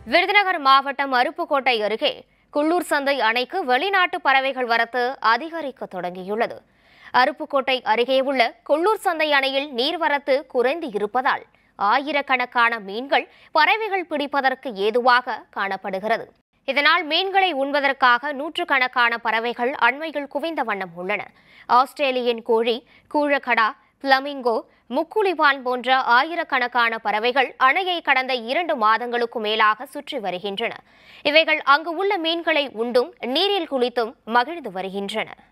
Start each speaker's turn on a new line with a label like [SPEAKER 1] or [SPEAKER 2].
[SPEAKER 1] விருதுநகர் மாவட்டம் அருப்புக்கோட்டை அருகே குள்ளூர் சந்தை அணைக்கு வெளிநாட்டு பறவைகள் வரத்து அதிகரிக்க தொடங்கியுள்ளது அருப்புக்கோட்டை அருகே உள்ள குள்ளூர் சந்தை அணையில் நீர்வரத்து குறைந்து இருப்பதால் ஆயிரக்கணக்கான மீன்கள் பறவைகள் பிடிப்பதற்கு ஏதுவாக காணப்படுகிறது இதனால் மீன்களை உண்பதற்காக நூற்றுக்கணக்கான பறவைகள் அண்மையில் குவிந்த வண்ணம் உள்ளன ஆஸ்திரேலியன் கோழி கூழக்கடா பிளமிங்கோ முக்குளிவான் போன்ற ஆயிரக்கணக்கான பறவைகள் அணையை கடந்த இரண்டு மாதங்களுக்கு மேலாக சுற்றி வருகின்றன இவைகள் அங்கு உள்ள மீன்களை உண்டும் நீரில் குளித்தும் மகிழ்ந்து வருகின்றன